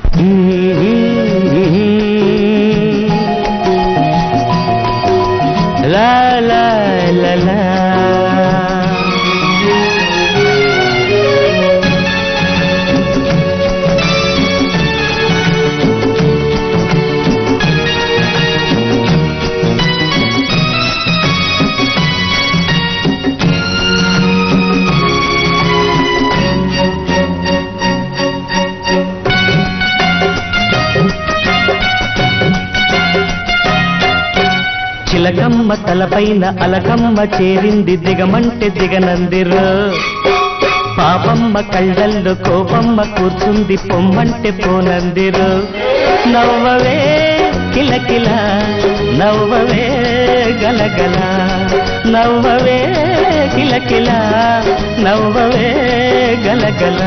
లా లా లా లా చిలకమ్మ తలపైన అలకమ్మ చేరింది దిగమంటే దిగనందిరు పాపమ్మ కళ్ళల్లో కోపమ్మ కూర్చుంది పొమ్మంటే పోనందిరు నవ్వవే కిలకిల నవ్వవే గలగల నవ్వవే కిలకిల నవ్వవే గలగల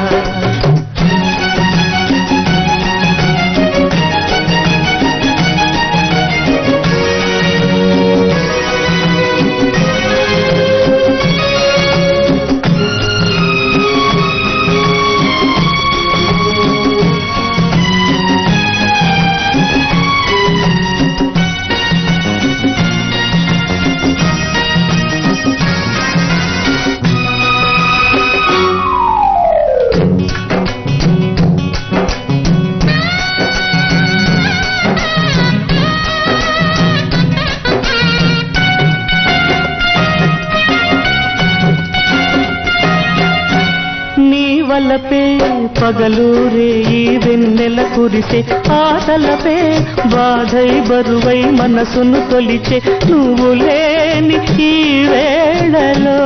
నీ వలపే పగలూరే ఈ వెన్నెల కురిసే ఆటలపే బాధై బరువై మనసును తొలిచే నువ్వు లేని ఈ వేళలో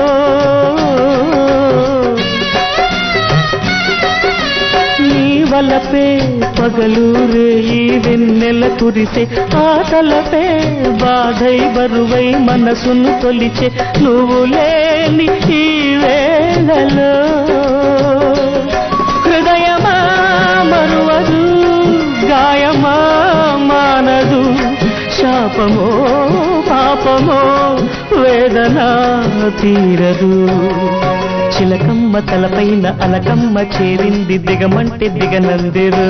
నీ వలపే పగలూరే ఈ వెన్నెల కురిసే ఆటలపే బాధై బరువై మనసును తొలిచే నువ్వు లేని ఈ వేళలో హృదయమా మరువదు గాయమా మానదు శాపమో పాపమో వేదన తీరదు చిలకమ్మ తలపైన అలకమ్మ చేరింది దిగమంటే దిగనందిరు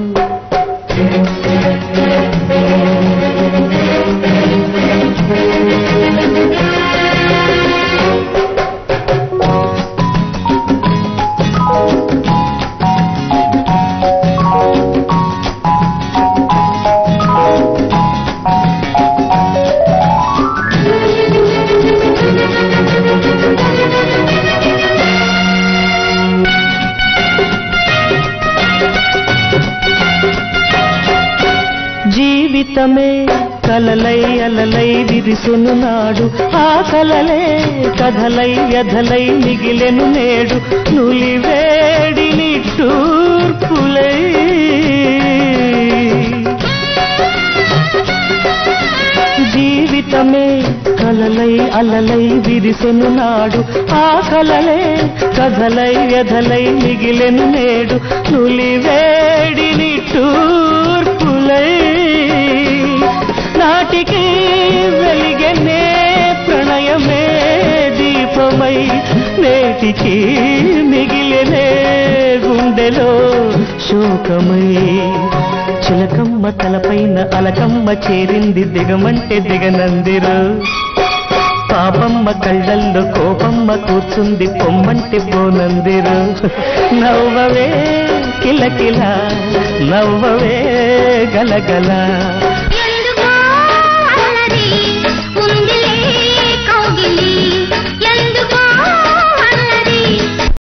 జీవితమే కలలై అలలై విరిసును నాడు ఆ కలలే కథలై వ్యధలై మిగిలెను నేడు నులివేడి నిట్టూర్పులై జీవితమే కలలై అలలై విరిసెను నాడు ఆ కలలే కథలై వ్యధలై మిగిలెను నేడు నులివేడి నిట్టూర్పులై నాటికి వెలిగెనే ప్రణయమే దీపమై నేటికి మిగిలినే గుండెలో శోకమై చిలకమ్మ తలపైన అలకమ్మ చేరింది దిగమంటే దిగనందిరు పాపమ్మ కళ్ళల్లో కోపమ్మ కూర్చుంది పొమ్మంటే పోనందిరు నవ్వవే కిలకిల నవ్వవే గలగల